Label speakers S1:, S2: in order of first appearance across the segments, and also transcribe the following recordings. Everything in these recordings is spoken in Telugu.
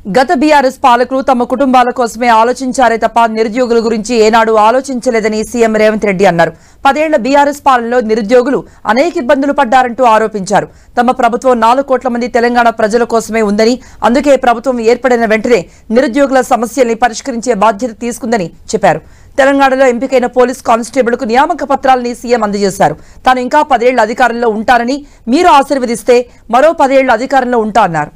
S1: గత బీఆర్ఎస్ పాలకులు తమ కుటుంబాల కోసమే ఆలోచించారే తప్ప నిరుద్యోగుల గురించి ఏనాడు ఆలోచించలేదని సీఎం రేవంత్ రెడ్డి అన్నారు పదేళ్ల బీఆర్ఎస్ పాలనలో నిరుద్యోగులు అనేక ఇబ్బందులు పడ్డారంటూ ఆరోపించారు తమ ప్రభుత్వం నాలుగు కోట్ల మంది తెలంగాణ ప్రజల కోసమే ఉందని అందుకే ప్రభుత్వం ఏర్పడిన వెంటనే నిరుద్యోగుల సమస్యల్ని పరిష్కరించే బాధ్యత తీసుకుందని చెప్పారు తెలంగాణలో ఎంపికైన పోలీస్ కానిస్టేబుల్కు నియామక పత్రాలని సీఎం అందజేశారు తాను ఇంకా పదేళ్ల అధికారంలో ఉంటానని మీరు ఆశీర్వదిస్తే మరో పదేళ్ల అధికారంలో ఉంటా అన్నారు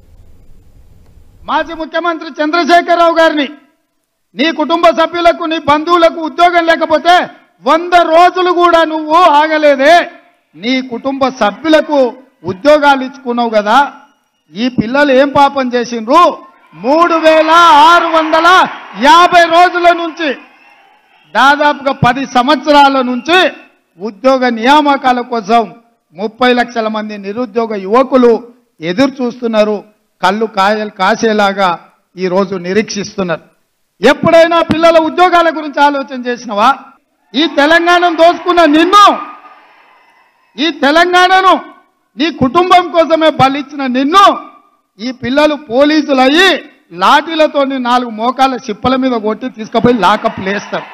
S2: మాజీ ముఖ్యమంత్రి చంద్రశేఖరరావు గారిని నీ కుటుంబ సభ్యులకు నీ బంధువులకు ఉద్యోగం లేకపోతే వంద రోజులు కూడా నువ్వు ఆగలేదే నీ కుటుంబ సభ్యులకు ఉద్యోగాలు ఇచ్చుకున్నావు కదా ఈ పిల్లలు ఏం పాపం చేసిండ్రు మూడు వేల ఆరు వందల యాభై రోజుల నుంచి దాదాపుగా పది సంవత్సరాల నుంచి ఉద్యోగ నియామకాల కోసం ముప్పై లక్షల మంది నిరుద్యోగ యువకులు ఎదురు చూస్తున్నారు కళ్ళు కాయలు కాసేలాగా ఈరోజు నిరీక్షిస్తున్నారు ఎప్పుడైనా పిల్లల ఉద్యోగాల గురించి ఆలోచన చేసినవా ఈ తెలంగాణను దోచుకున్న నిన్ను ఈ తెలంగాణను నీ కుటుంబం కోసమే బలిచ్చిన నిన్ను ఈ పిల్లలు పోలీసులు అయ్యి లాఠీలతో నాలుగు మోకాల చిప్పల మీద కొట్టి తీసుకుపోయి లాకప్ లేస్తారు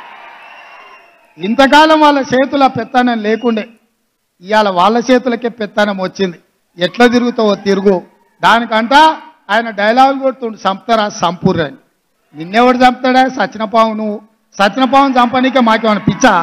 S2: ఇంతకాలం వాళ్ళ చేతుల పెత్తనం లేకుండే ఇవాళ వాళ్ళ చేతులకే పెత్తనం వచ్చింది ఎట్లా తిరుగుతావో తిరుగు దానికంట ఆయన డైలాగులు కొడుతుండు సంపుతారా సంపూర్ణ అని నిన్నెవడు చంపుతాడా సచినపావు నువ్వు సచినపావును చంపనీకే మాకేమైనా పిచ్చా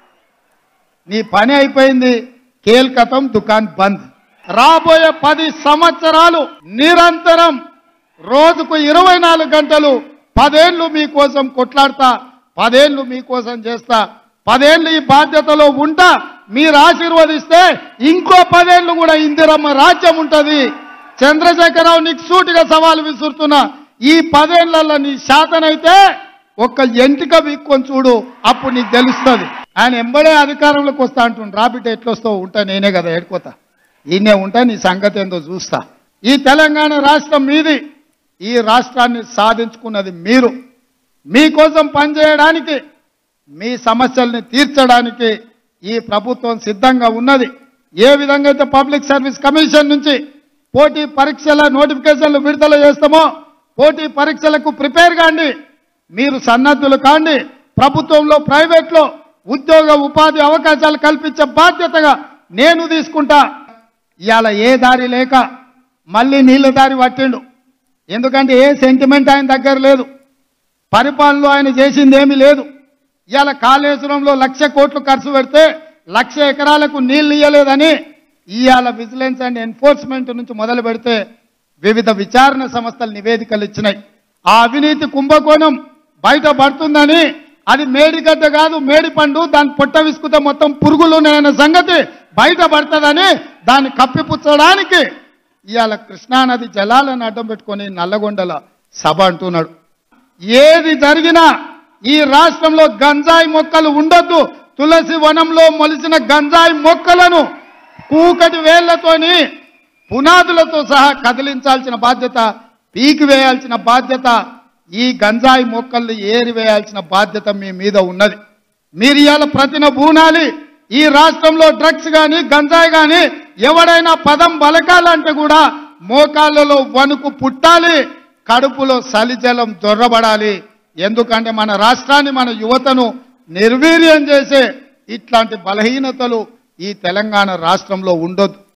S2: నీ పని అయిపోయింది కేల్కతం దుకాన్ బంద్ రాబోయే పది సంవత్సరాలు నిరంతరం రోజుకు ఇరవై నాలుగు గంటలు పదేళ్లు మీకోసం కొట్లాడతా పదేళ్లు మీకోసం చేస్తా పదేళ్లు ఈ బాధ్యతలో ఉంటా మీరు ఆశీర్వదిస్తే ఇంకో పదేళ్లు కూడా ఇందిరమ్మ రాజ్యం ఉంటది చంద్రశేఖరరావు నీకు సూటిగా సవాలు విసురుతున్నా ఈ పదేళ్లలో నీ శాతనైతే ఒక్క ఎంటిక వీక్కొని చూడు అప్పుడు నీకు తెలుస్తుంది ఆయన ఎంబడే అధికారంలోకి వస్తా అంటుండు రాబిట్ ఎట్లొస్తావు ఉంటా నేనే కదా ఏడుకోతా ఈయనే ఉంటా నీ సంగతి ఏందో చూస్తా ఈ తెలంగాణ రాష్ట్రం మీది ఈ రాష్ట్రాన్ని సాధించుకున్నది మీరు మీకోసం పనిచేయడానికి మీ సమస్యల్ని తీర్చడానికి ఈ ప్రభుత్వం సిద్ధంగా ఉన్నది ఏ విధంగా అయితే పబ్లిక్ సర్వీస్ కమిషన్ నుంచి పోటీ పరీక్షల నోటిఫికేషన్లు విడుదల చేస్తామో పోటీ పరీక్షలకు ప్రిపేర్ కాండి మీరు సన్నద్ధులు కాండి ప్రభుత్వంలో ప్రైవేట్లో ఉద్యోగ ఉపాధి అవకాశాలు కల్పించే బాధ్యతగా నేను తీసుకుంటా ఇవాళ ఏ దారి లేక మళ్ళీ నీళ్ళ దారి పట్టిండు ఎందుకంటే ఏ సెంటిమెంట్ ఆయన దగ్గర లేదు పరిపాలనలో ఆయన చేసింది ఏమీ లేదు ఇవాళ కాళేశ్వరంలో లక్ష కోట్లు ఖర్చు పెడితే లక్ష ఎకరాలకు నీళ్లు ఇయ్యలేదని ఇవాళ విజిలెన్స్ అండ్ ఎన్ఫోర్స్మెంట్ నుంచి మొదలు పెడితే వివిధ విచారణ సంస్థలు నివేదికలు ఇచ్చినాయి ఆ అవినీతి కుంభకోణం బయట పడుతుందని అది మేడిగడ్డ కాదు మేడి పండు దాని పొట్ట విసుకుతే మొత్తం పురుగులు ఉన్నాయన్న సంగతి బయట పడుతుందని దాన్ని కప్పిపుచ్చడానికి ఇవాళ కృష్ణానది జలాలను అడ్డం పెట్టుకొని నల్లగొండల సభ అంటున్నాడు ఏది జరిగినా ఈ రాష్ట్రంలో గంజాయి మొక్కలు ఉండొద్దు తులసి వనంలో మొలిసిన గంజాయి మొక్కలను కూకటి వేళ్లతోని పునాదులతో సహా కదిలించాల్సిన బాధ్యత పీకి వేయాల్సిన బాధ్యత ఈ గంజాయి మొక్కల్ని ఏరి వేయాల్సిన బాధ్యత మీ మీద ఉన్నది మీరు ఇవాళ ప్రతిన బూనాలి ఈ రాష్ట్రంలో డ్రగ్స్ కానీ గంజాయి కానీ ఎవడైనా పదం బలకాలంటే కూడా మోకాళ్ళలో వణుకు పుట్టాలి కడుపులో సలిజలం దొర్రబడాలి ఎందుకంటే మన రాష్ట్రాన్ని మన యువతను నిర్వీర్యం చేసే ఇట్లాంటి బలహీనతలు ఈ తెలంగాణ రాష్ట్రంలో ఉండొద్దు